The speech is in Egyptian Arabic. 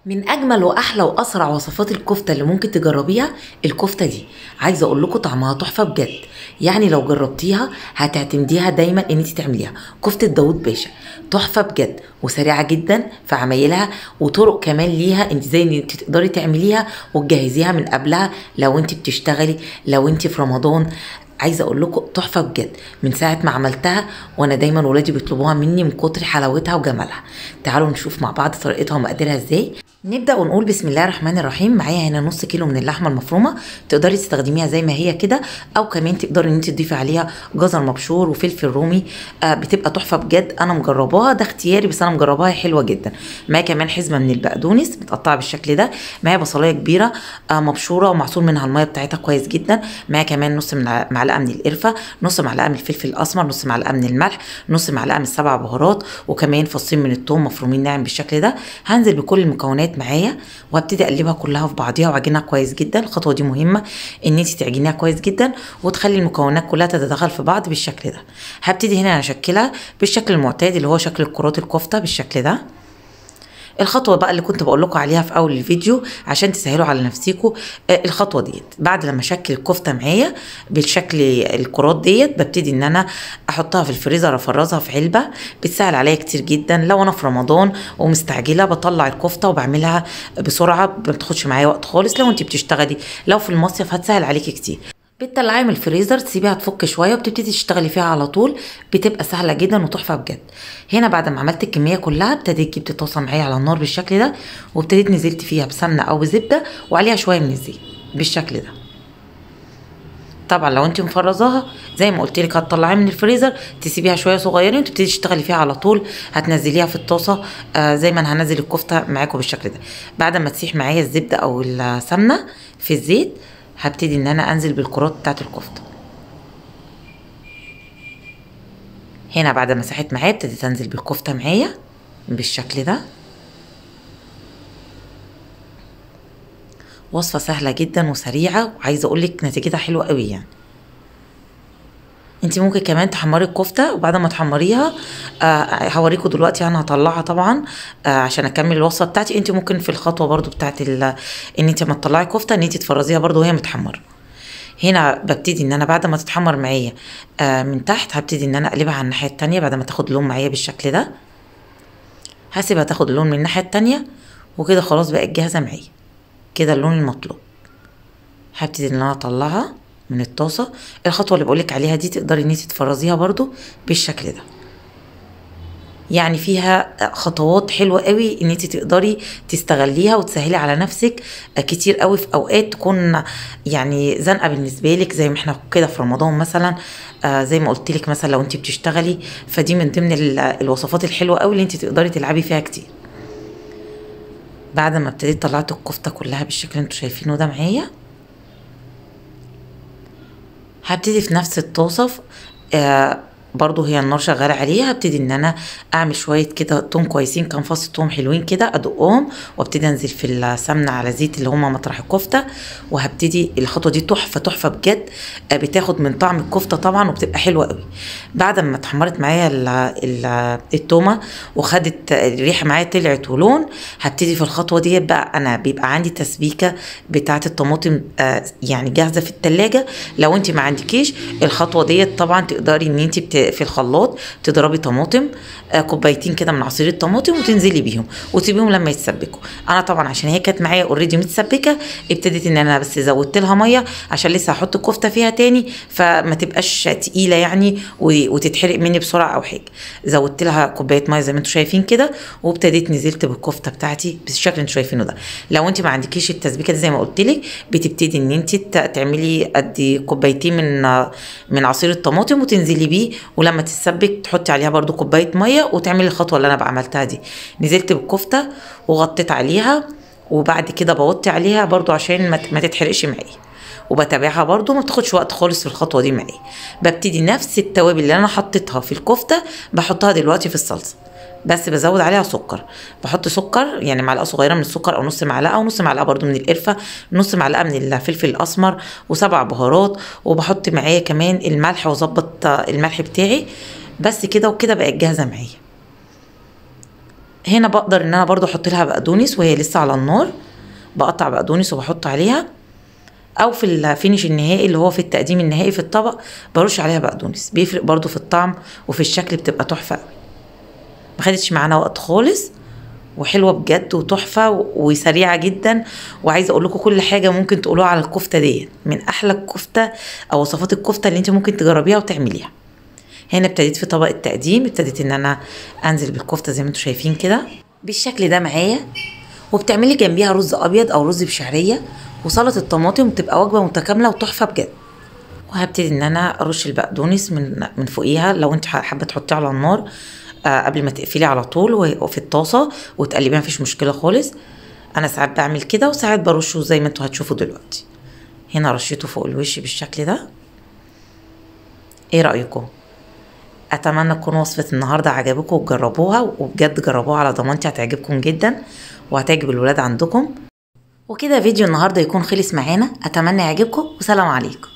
من اجمل واحلى واسرع وصفات الكفته اللي ممكن تجربيها الكفته دي عايزه اقول لكم طعمها تحفه بجد يعني لو جربتيها هتعتمديها دايما ان انت تعمليها كفته داوود باشا تحفه بجد وسريعه جدا في عمايلها وطرق كمان ليها انت زي ان انت تقدري تعمليها وتجهزيها من قبلها لو انت بتشتغلي لو انت في رمضان عايزه اقول لكم تحفه بجد من ساعه ما عملتها وانا دايما ولادي بيطلبوها مني من كتر حلاوتها وجمالها تعالوا نشوف مع بعض طريقتها ومقاديرها ازاي نبدا ونقول بسم الله الرحمن الرحيم معايا هنا نص كيلو من اللحمه المفرومه تقدري تستخدميها زي ما هي كده او كمان تقدري ان انت تضيفي عليها جزر مبشور وفلفل رومي آه بتبقى تحفه بجد انا مجرباها ده اختياري بس انا مجرباها حلوه جدا معايا كمان حزمه من البقدونس متقطعه بالشكل ده معايا بصلايه كبيره آه مبشوره ومعصور منها الميه بتاعتها كويس جدا معايا كمان نص من معلقه من القرفه نص معلقه من الفلفل الاسمر نص معلقه من الملح نص معلقه من السبع بهارات وكمان فصين من الثوم مفرومين ناعم بالشكل ده هنزل بكل المكونات معايا وهبتدي اقلبها كلها في بعضيها واعجنها كويس جدا الخطوه دي مهمه ان انت تعجنيها كويس جدا وتخلي المكونات كلها تتداخل في بعض بالشكل ده هبتدي هنا اشكلها بالشكل المعتاد اللي هو شكل الكرات الكفته بالشكل ده الخطوه بقى اللي كنت بقول لكم عليها في اول الفيديو عشان تسهلوا على نفسكم آه الخطوه ديت بعد لما اشكل الكفته معايا بالشكل الكرات ديت ببتدي ان انا احطها في الفريزر افرزها في علبه بتسهل عليا كتير جدا لو انا في رمضان ومستعجله بطلع الكفته وبعملها بسرعه ما بتاخدش معايا وقت خالص لو انت بتشتغلي لو في المصيف هتسهل عليكي كتير بتطلعيها من الفريزر تسيبيها تفك شويه وبتبتدي تشتغلي فيها على طول بتبقى سهله جدا وتحفه بجد هنا بعد ما عملت الكميه كلها ابتديت جبت طاسه معايا على النار بالشكل ده وابتديت نزلت فيها بسمنه او بزبده وعليها شويه من الزيت بالشكل ده طبعا لو انت مفرزاها زي ما قلت لك هتطلعيها من الفريزر تسيبيها شويه صغيرين وتبتدي تشتغلي فيها على طول هتنزليها في الطاسه آه زي ما انا هنزل الكفته معاكم بالشكل ده بعد ما تسيح معايا الزبده او السمنه في الزيت هبتدي ان انا انزل بالكرات بتاعت الكفته هنا بعد ما ساحت معايا ابتديت انزل بالكفته معايا بالشكل ده وصفه سهله جدا وسريعه وعايزه اقول لك نتيجتها حلوه قوي يعني انت ممكن كمان تحمري الكفته وبعد ما تحمريها آه هوريكم دلوقتي انا هطلعها طبعا آه عشان اكمل الوصفه بتاعتي انت ممكن في الخطوه برضو بتاعت ان انت ما تطلعي كفته ان انت تفرزيها برضو وهي متحمره هنا ببتدي ان انا بعد ما تتحمر معايا آه من تحت هبتدي ان انا اقلبها على الناحيه التانية بعد ما تاخد لون معايا بالشكل ده هسيبها تاخد اللون من الناحيه التانية وكده خلاص بقت جاهزه معايا كده اللون المطلوب هبتدي ان انا اطلعها من الطاسة الخطوة اللي بقولك عليها دي تقدري ان انت تفرزيها برضو بالشكل ده يعني فيها خطوات حلوة قوي ان انت تقدري تستغليها وتسهلي على نفسك كتير قوي في اوقات تكون يعني زنقة بالنسبة لك زي ما احنا كده في رمضان مثلا آه زي ما قلت لك مثلا لو انت بتشتغلي فدي من ضمن الوصفات الحلوة قوي اللي انت تقدري تلعبي فيها كتير بعد ما ابتديت طلعت الكفتة كلها بالشكل اللي انتوا شايفينه ده معايا هبتدي في نفس الطاسة آه برضو هي النار شغالة عليها هبتدي ان انا اعمل شوية كده توم كويسين كام فص توم حلوين كده ادقهم وابتدي انزل في السمنة على زيت اللي هما مطرح الكفتة وهبتدي الخطوة دي تحفة تحفة بجد آه بتاخد من طعم الكفتة طبعا وبتبقى حلوة قوي بعد ما اتحمرت معايا التومة وخدت الريحة معايا طلعت ولون هبتدي في الخطوة دي بقى انا بيبقى عندي تسبيكة بتاعة الطماطم آه يعني جاهزة في التلاجة لو انت ما عندكيش الخطوة ديت طبعا تقدري ان انت بت في الخلاط تضربي طماطم آه كوبايتين كده من عصير الطماطم وتنزلي بيهم وتسيبيهم لما يتسبكوا انا طبعا عشان هي كانت معايا اوريدي متسبكه ابتديت ان انا بس زودت لها ميه عشان لسه هحط كفته فيها تاني فما تبقاش تقيله يعني وتتحرق مني بسرعه او حاجه زودت لها كوبايه ميه زي ما انتم شايفين كده وابتديت نزلت بالكفته بتاعتي بالشكل اللي انتم شايفينه ده لو انت ما عندكيش التسبيكه دي زي ما قلت لك بتبتدي ان انت تعملي قد كوبايتين من من عصير الطماطم وتنزلي بيه ولما تتسبك تحطي عليها برضو كوبايه ميه وتعملي الخطوه اللي انا عملتها دي نزلت بالكفته وغطيت عليها وبعد كده بوطي عليها برضو عشان ما تتحرقش معايا وبتابعها برضو ما بتاخدش وقت خالص في الخطوه دي معايا ببتدي نفس التوابل اللي انا حطيتها في الكفته بحطها دلوقتي في الصلصه بس بزود عليها سكر بحط سكر يعني معلقه صغيره من السكر او نص معلقه ونص معلقه برضو من القرفه نص معلقه من الفلفل الاسمر وسبع بهارات وبحط معايا كمان الملح واظبط الملح بتاعي بس كده وكده بقت جاهزه معايا هنا بقدر ان انا برضو احط لها بقدونس وهي لسه على النار بقطع بقدونس وبحط عليها او في الفينش النهائي اللي هو في التقديم النهائي في الطبق برش عليها بقدونس بيفرق برضو في الطعم وفي الشكل بتبقى تحفه قوي ما خدتش معانا وقت خالص وحلوه بجد وتحفه وسريعه جدا وعايزه اقول لكم كل حاجه ممكن تقولوها على الكفته دي من احلى الكفته او وصفات الكفته اللي انت ممكن تجربيها وتعمليها هنا ابتديت في طبق التقديم ابتديت ان انا انزل بالكفته زي ما انتم شايفين كده بالشكل ده معايا وبتعملي جنبيها رز ابيض او رز بشعريه وسلطه الطماطم بتبقى وجبه متكامله وتحفه بجد وهبتدي ان انا ارش البقدونس من من فوقيها لو انت حابه تحطيه على النار آه قبل ما تقفلي على طول وفي الطاسه وتقلبيها مفيش مشكله خالص انا ساعات بعمل كده وساعات برشه زي ما انتوا هتشوفوا دلوقتي هنا رشيته فوق الوش بالشكل ده ايه رايكم اتمنى تكون وصفه النهارده عجبكم وتجربوها وبجد جربوها على ضمانتي هتعجبكم جدا وهتعجب الولاد عندكم وكده فيديو النهارده يكون خلص معانا اتمنى يعجبكم وسلام عليكم